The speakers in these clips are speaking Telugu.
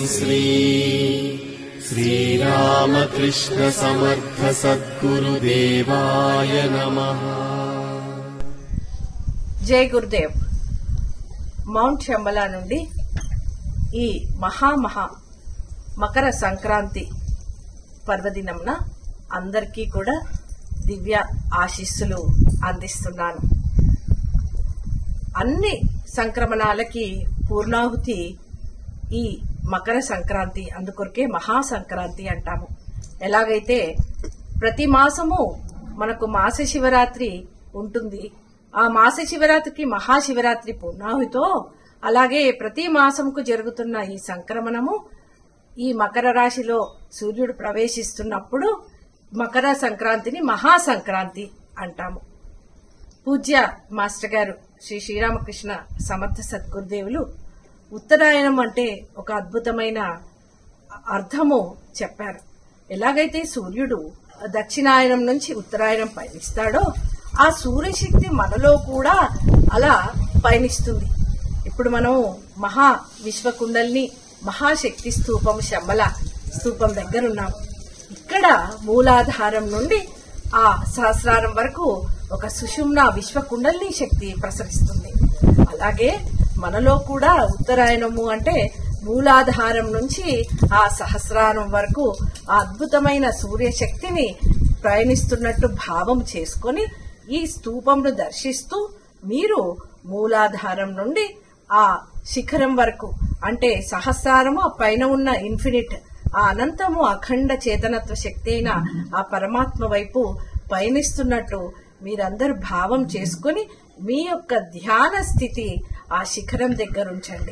శ్రీ శ్రీరామకృష్ణ సమర్థ సద్గురుదేవాయ నమః జై గురుదేవ్ మౌంట్ శంబలా నుండి ఈ మహామహా మకర సంక్రాంతి పర్వదినంన అందరికీ కూడా దివ్య ఆశీస్సులు అందిస్తున్నాను అన్ని సంక్రమణాలకి పూర్ణాహుతి ఈ మకర సంక్రాంతి అందుకొరకే మహా సంక్రాంతి అంటాము ఎలాగైతే ప్రతి మాసము మనకు మాస శివరాత్రి ఉంటుంది ఆ మాస శివరాత్రికి మహాశివరాత్రి పూర్ణాహుతో అలాగే ప్రతి మాసంకు జరుగుతున్న ఈ సంక్రమణము ఈ మకర రాశిలో సూర్యుడు ప్రవేశిస్తున్నప్పుడు మకర సంక్రాంతిని మహా సంక్రాంతి అంటాము పూజ్య మాస్టర్ గారు శ్రీ శ్రీరామకృష్ణ సమర్థ సద్గురుదేవులు ఉత్తరాయణం అంటే ఒక అద్భుతమైన అర్థము చెప్పారు ఎలాగైతే సూర్యుడు దక్షిణాయనం నుంచి ఉత్తరాయణం పయనిస్తాడో ఆ సూర్యశక్తి మనలో కూడా అలా పయనిస్తుంది ఇప్పుడు మనం మహా విశ్వకుండల్ని మహాశక్తి స్తూపం శంబల స్తూపం దగ్గర ఉన్నాం ఇక్కడ మూలాధారం నుండి ఆ సహస్రారం వరకు ఒక సుషుమ్న విశ్వకుండల్ని శక్తి ప్రసరిస్తుంది అలాగే మనలో కూడా ఉత్తరాయణము అంటే మూలాధారం నుంచి ఆ సహస్రారం వరకు ఆ అద్భుతమైన సూర్యశక్తిని ప్రయాణిస్తున్నట్టు భావం చేసుకొని ఈ స్తూపంను దర్శిస్తూ మీరు మూలాధారం నుండి ఆ శిఖరం వరకు అంటే సహస్రారము ఆ పైన ఉన్న ఇన్ఫినిట్ ఆ అనంతము అఖండ చేతనత్వ శక్తి అయిన ఆ పరమాత్మ వైపు పయనిస్తున్నట్టు మీరందరూ భావం చేసుకుని మీ యొక్క ధ్యాన స్థితి ఆ శిఖరం దగ్గర ఉంచండి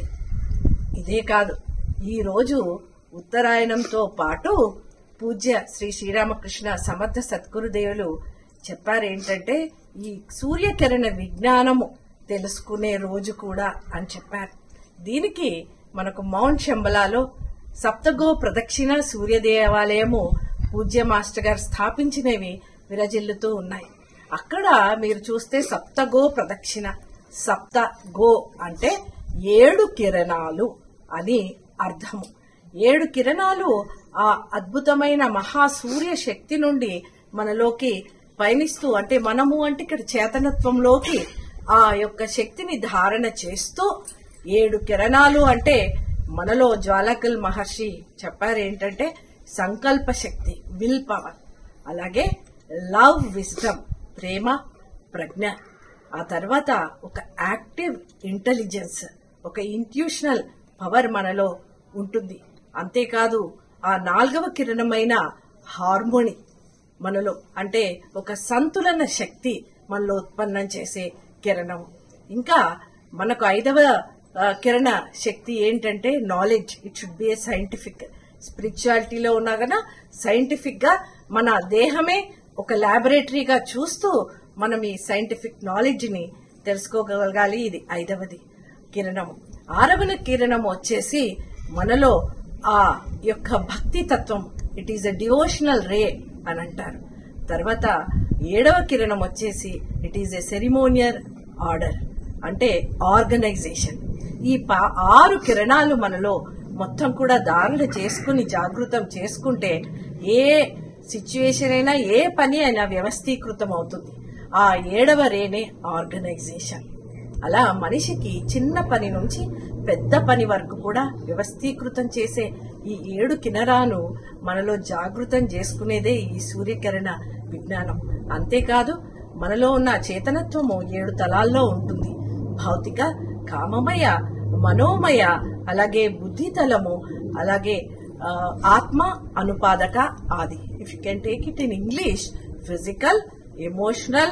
ఇదే కాదు ఈ రోజు ఉత్తరాయణంతో పాటు పూజ్య శ్రీ శ్రీరామకృష్ణ సమర్థ సద్గురుదేవులు చెప్పారేంటంటే ఈ సూర్యకిరణ విజ్ఞానము తెలుసుకునే రోజు కూడా అని చెప్పారు దీనికి మనకు మౌంట్ శంబలాలో సప్తగో ప్రదక్షిణ సూర్య దేవాలయము పూజ్య మాస్టర్ గారు స్థాపించినవి విరజిల్లుతూ ఉన్నాయి అక్కడ మీరు చూస్తే సప్తగో ప్రదక్షిణ సప్త గో అంటే ఏడు కిరణాలు అని అర్థము ఏడు కిరణాలు ఆ అద్భుతమైన మహా సూర్య శక్తి నుండి మనలోకి పయనిస్తూ అంటే మనము అంటే ఇక్కడ చేతనత్వంలోకి ఆ యొక్క శక్తిని ధారణ చేస్తూ ఏడు కిరణాలు అంటే మనలో జ్వాలకల్ మహర్షి చెప్పారు ఏంటంటే సంకల్ప శక్తి విల్ పవర్ అలాగే లవ్ విజ్డమ్ ప్రేమ ప్రజ్ఞ ఆ తర్వాత ఒక యాక్టివ్ ఇంటెలిజెన్స్ ఒక ఇంట్యూషనల్ పవర్ మనలో ఉంటుంది అంతేకాదు ఆ నాలుగవ కిరణమైన హార్మోని మనలో అంటే ఒక సంతులన శక్తి మనలో ఉత్పన్నం చేసే కిరణం ఇంకా మనకు ఐదవ ఆ, కిరణ శక్తి ఏంటంటే knowledge it should be a scientific స్పిరిచువాలిటీలో ఉన్నా కదా సైంటిఫిక్ గా మన దేహమే ఒక లాబొరేటరీగా చూస్తూ మనం ఈ సైంటిఫిక్ నాలెడ్జ్ ని తెలుసుకోగలగాలి ఇది ఐదవది కిరణం ఆరవన కిరణం వచ్చేసి మనలో ఆ యొక్క భక్తి తత్వం it is a devotional ray అని అంటారు తర్వాత ఏడవ కిరణం వచ్చేసి it is a ceremonial order అంటే ఆర్గనైజేషన్ ఈ పా- ఆరు కిరణాలు మనలో మొత్తం కూడా ధారణ చేసుకుని జాగృతం చేసుకుంటే ఏ సిచ్యువేషన్ అయినా ఏ పని అయినా వ్యవస్థీకృతం అవుతుంది ఆ ఏడవ రేనే ఆర్గనైజేషన్ అలా మనిషికి చిన్న పని నుంచి పెద్ద పని వరకు కూడా వ్యవస్థీకృతం చేసే ఈ ఏడు కినరాను మనలో జాగృతం చేసుకునేదే ఈ సూర్యకిరణ విజ్ఞానం అంతేకాదు మనలో ఉన్న చేతనత్వము ఏడు తలాల్లో ఉంటుంది భౌతిక కామమయ మనోమయ అలాగే బుద్ధితలము అలాగే ఆ, ఆత్మ అనుపాదక ఆది if you can take it in English physical emotional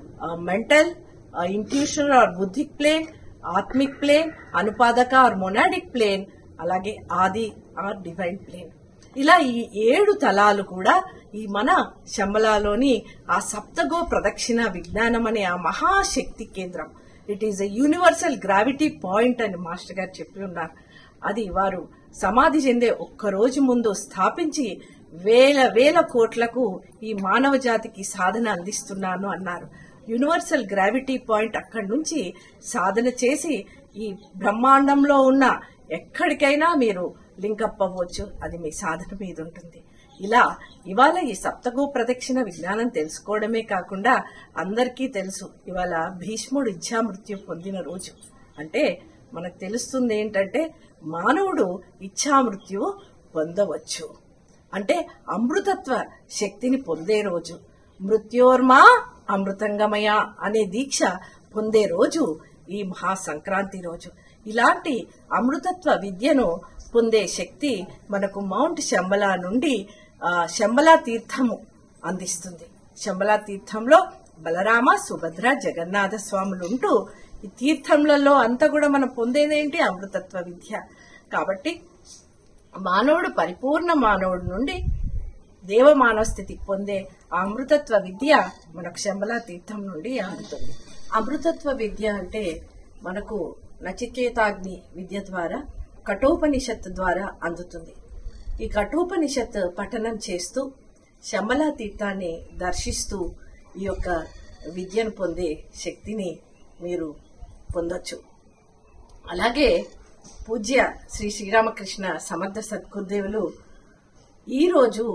mental intuition or buddhic plane atmic plane అనుపాదక ఆర్ మొనాడిక్ ప్లేన్ అలాగే ఆది ఆర్ డివైన్ ప్లేన్ ఇలా ఈ ఏడు తలాలు కూడా ఈ మన శంబలాలోని ఆ సప్తగో ప్రదక్షిణ విజ్ఞానం అనే ఆ మహాశక్తి కేంద్రం it is a universal gravity point అని మాస్టర్ గారు చెప్పి ఉన్నారు అది వారు సమాధి చెందే ఒక్క రోజు ముందు స్థాపించి వేల వేల కోట్లకు ఈ మానవ జాతికి సాధన అందిస్తున్నాను అన్నారు యూనివర్సల్ గ్రావిటీ పాయింట్ అక్కడి నుంచి సాధన చేసి ఈ బ్రహ్మాండంలో ఉన్న ఎక్కడికైనా మీరు లింకప్ అవ్వచ్చు అది మీ సాధన మీద ఉంటుంది ఇలా ఇవాళ ఈ సప్తగో ప్రదక్షిణ విజ్ఞానం తెలుసుకోవడమే కాకుండా అందరికీ తెలుసు ఇవాళ భీష్ముడు ఇచ్ఛామృత్యు పొందిన రోజు అంటే మనకు తెలుస్తుంది ఏంటంటే మానవుడు ఇచ్ఛామృత్యువు పొందవచ్చు అంటే అమృతత్వ శక్తిని పొందే రోజు మృత్యోర్మా అమృతంగమయ అనే దీక్ష పొందే రోజు ఈ మహా సంక్రాంతి రోజు ఇలాంటి అమృతత్వ విద్యను పొందే శక్తి మనకు మౌంట్ శంబలా నుండి ఆ, శంబలా తీర్థము అందిస్తుంది శంబలా తీర్థంలో బలరామ సుభద్ర జగన్నాథ స్వాములు ఉంటూ ఈ తీర్థంలలో అంతా కూడా మనం పొందేదేంటి అమృతత్వ విద్య కాబట్టి మానవుడు పరిపూర్ణ మానవుడి నుండి దేవమానవ స్థితికి పొందే ఆ అమృతత్వ విద్య మనకు శంబలా తీర్థం నుండి అందుతుంది అమృతత్వ విద్య అంటే మనకు నచికేతాగ్ని విద్య ద్వారా కఠోపనిషత్తు ద్వారా అందుతుంది ఈ కఠోపనిషత్ పఠనం చేస్తూ శంబలా తీర్థాన్ని దర్శిస్తూ ఈ యొక్క విద్యను పొందే శక్తిని మీరు పొందొచ్చు అలాగే పూజ్య శ్రీ శ్రీరామకృష్ణ సమర్థ సద్గురుదేవులు ఈరోజు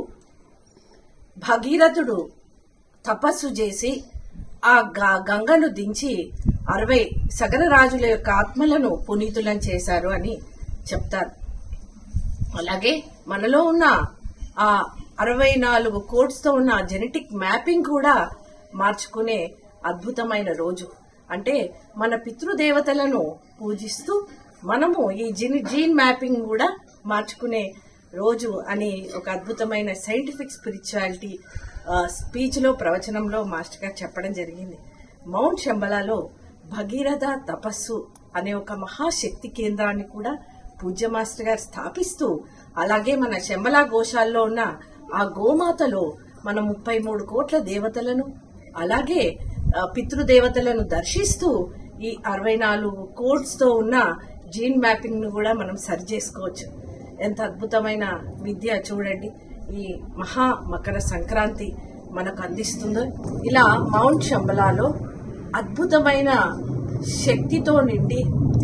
భగీరథుడు తపస్సు చేసి ఆ గ- గంగను దించి అరవై సగర రాజుల యొక్క ఆత్మలను పునీతులను చేశారు అని చెప్తారు అలాగే మనలో ఉన్న ఆ అరవై నాలుగు కోడ్స్ తో ఉన్న జెనెటిక్ మ్యాపింగ్ కూడా మార్చుకునే అద్భుతమైన రోజు అంటే మన పితృదేవతలను పూజిస్తూ మనము ఈ జీన్ జీన్ మ్యాపింగ్ కూడా మార్చుకునే రోజు అని ఒక అద్భుతమైన సైంటిఫిక్ స్పిరిచువాలిటీ స్పీచ్ లో ప్రవచనంలో మాస్టర్ గారు చెప్పడం జరిగింది మౌంట్ శంబలాలో భగీరథ తపస్సు అనే ఒక మహాశక్తి కేంద్రాన్ని కూడా పూజ్య మాస్టర్ గారు స్థాపిస్తూ అలాగే మన శంబలా గోశాల్లో ఉన్న ఆ గోమాతలో మన ముప్పై మూడు కోట్ల దేవతలను అలాగే ఆ, పితృదేవతలను దర్శిస్తూ ఈ అరవై నాలుగు కోడ్స్ తో ఉన్న జీన్ మ్యాపింగ్ ను కూడా మనం సరి చేసుకోవచ్చు ఎంత అద్భుతమైన విద్య చూడండి ఈ మహా మకర సంక్రాంతి మనకు అందిస్తుందో ఇలా మౌంట్ శంబలాలో అద్భుతమైన శక్తితో నిండి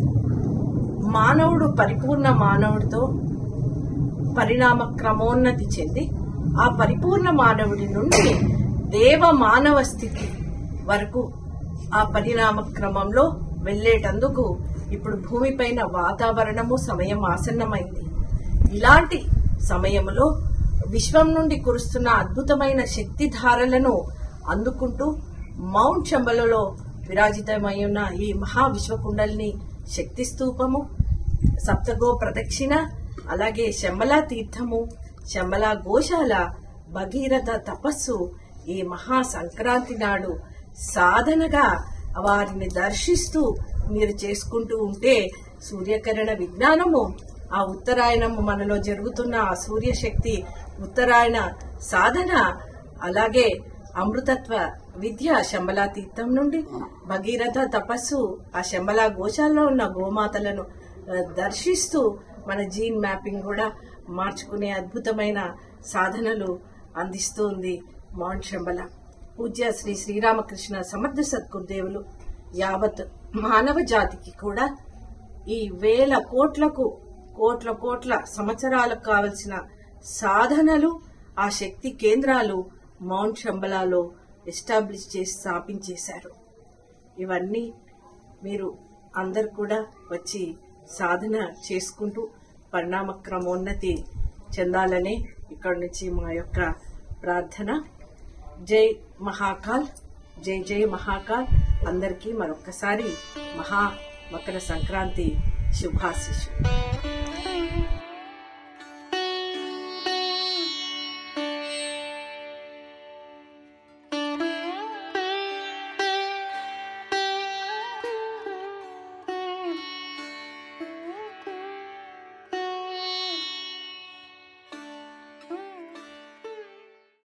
మానవుడు పరిపూర్ణ మానవుడితో పరిణామ క్రమోన్నతి చెంది ఆ పరిపూర్ణ మానవుడి నుండి దేవ మానవ స్థితి వరకు ఆ పరిణామ క్రమంలో వెళ్లేటందుకు ఇప్పుడు భూమిపైన వాతావరణము సమయం ఆసన్నమైంది ఇలాంటి సమయంలో విశ్వం నుండి కురుస్తున్న అద్భుతమైన శక్తి ధారలను అందుకుంటూ మౌంట్ శంబలలో విరాజితమై ఉన్న ఈ మహా విశ్వకుండలిని శక్తి స్తూపము సప్తగో ప్రదక్షిణ అలాగే శంబలా తీర్థము శంబలా గోశాల భగీరథ తపస్సు ఈ మహా సంక్రాంతి నాడు సాధనగా వారిని దర్శిస్తూ మీరు చేసుకుంటూ ఉంటే సూర్యకిరణ విజ్ఞానము ఆ ఉత్తరాయణము మనలో జరుగుతున్న ఆ సూర్యశక్తి ఉత్తరాయణ సాధన అలాగే అమృతత్వ విద్య శంబలా తీర్థం నుండి భగీరథ తపస్సు ఆ శంబలా గోశాలలో ఉన్న గోమాతలను ఆ, దర్శిస్తూ మన జీన్ మ్యాపింగ్ కూడా మార్చుకునే అద్భుతమైన సాధనలు అందిస్తూ ఉంది మౌంట్ శంబల పూజ్య శ్రీ శ్రీరామకృష్ణ సమర్థ సద్గురుదేవులు యావత్ మానవ జాతికి కూడా ఈ వేల కోట్లకు కోట్ల కోట్ల సంవత్సరాలకు కావలసిన సాధనలు ఆ శక్తి కేంద్రాలు మౌంట్ శంబలాలో ఎస్టాబ్లిష్ చేసి స్థాపించేశారు ఇవన్నీ మీరు అందరు కూడా వచ్చి సాధన చేసుకుంటూ పరిణామ క్రమోన్నతి చెందాలనే ఇక్కడి నుంచి మా యొక్క ప్రార్థన జై మహాకాల్ జై జై మహాకాల్ అందరికీ మరొక్కసారి మహా మకర సంక్రాంతి శుభాశిషు